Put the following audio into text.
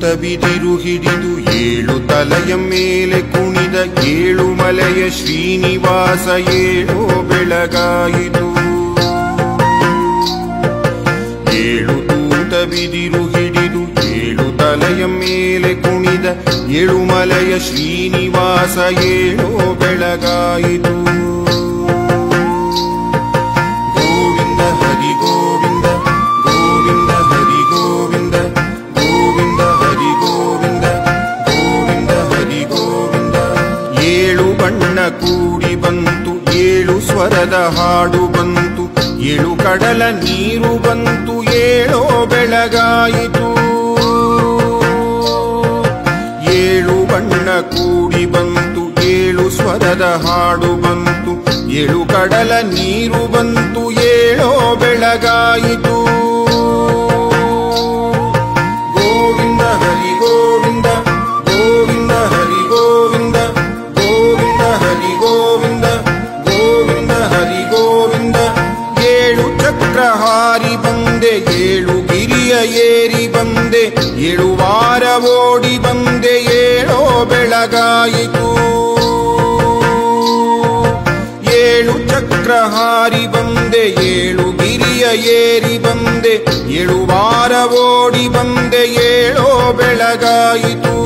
ಬಿದಿರು ಹಿಡಿದು ಏಳು ತಲೆಯ ಮೇಲೆ ಕುಣಿದ ಏಳು ಮಲೆಯ ಶ್ರೀನಿವಾಸ ಏಳೋ ಬೆಳಗಾಯಿತು ಏಳು ತೂತ ಬಿದಿರು ಹಿಡಿದು ಏಳು ತಲೆಯ ಮೇಲೆ ಕುಣಿದ ಏಳು ಮಲೆಯ ಶ್ರೀನಿವಾಸ ಏಳೋ ಬೆಳಗಾಯಿತು ಗೋವಿಂದ ಹರಿ ಗೋವಿಂದ ಗೋವಿಂದ ಹರಿ ಗೋವಿಂದ ಗೋವಿಂದ ಹರಿ ಗೋವಿಂದ ಗೋವಿಂದ ಹರಿ ಗೋವಿಂದ ಏಳು ಬಣ್ಣ ಕೂಡಿ ಬಂತು ಏಳು ಸ್ವರದ ಹಾಡು ಬಂತು ಏಳು ಕಡಲ ನೀರು ಬಂತು ಏಳೋ ಬೆಳಗಾಯಿತು ಏಳು ಬಣ್ಣ ಕೂಡಿ ಬಂತು ಏಳು ಸ್ವರದ ಹಾಡು ಬಂತು ಏಳು ಕಡಲ ನೀರು ಬಂತು ಏಳೋ ಬೆಳಗಾಯಿತು ಗೋವಿಂದ ಹರಿ ಗೋವಿಂದ ಗೋವಿಂದ ಹರಿ ಗೋವಿಂದ ಗೋವಿಂದ ಹರಿ ಗೋವಿಂದ ಗೋವಿಂದ ಹರಿ ಗೋವಿಂದ ಏಳು ಚಕ್ರ ಹಾರಿ ಬಂದೆ ಏಳು ಗಿರಿಯ ಏರಿ ಬಂದೆ ಏಳು ವಾರ ಓಡಿ ಬಂದೆ ಏಳೋ ಬೆಳಗಾಯಿತು ಏಳು ಚಕ್ರ ಹಾರಿ ಬಂದೆ ಏಳು ಗಿರಿಯ ಏರಿ ಬಂದೆ ಏಳು ವಾರ ಓಡಿ ಬಂದೆ ಏಳೋ ಬೆಳಗಾಯಿತು